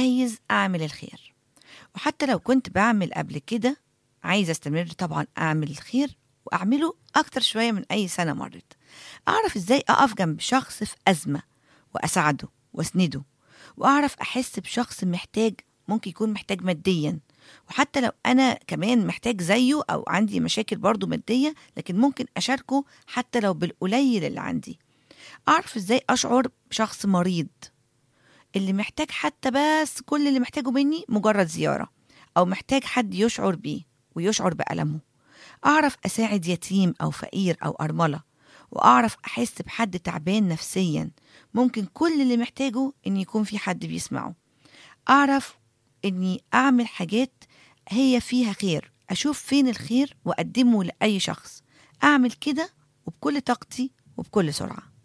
جايز أعمل الخير وحتى لو كنت بعمل قبل كده عايزة استمر طبعا أعمل الخير وأعمله أكتر شوية من أي سنة مرت أعرف إزاي أقف جنب شخص في أزمة وأساعده وأسنده وأعرف أحس بشخص محتاج ممكن يكون محتاج ماديا وحتى لو أنا كمان محتاج زيه أو عندي مشاكل برضو مادية لكن ممكن أشاركه حتى لو بالقليل اللي عندي أعرف إزاي أشعر بشخص مريض اللي محتاج حتى بس كل اللي محتاجه مني مجرد زيارة أو محتاج حد يشعر بيه ويشعر بألمه أعرف أساعد يتيم أو فقير أو أرملة وأعرف أحس بحد تعبان نفسيا ممكن كل اللي محتاجه إن يكون في حد بيسمعه أعرف إني أعمل حاجات هي فيها خير أشوف فين الخير وأقدمه لأي شخص أعمل كده وبكل طاقتي وبكل سرعة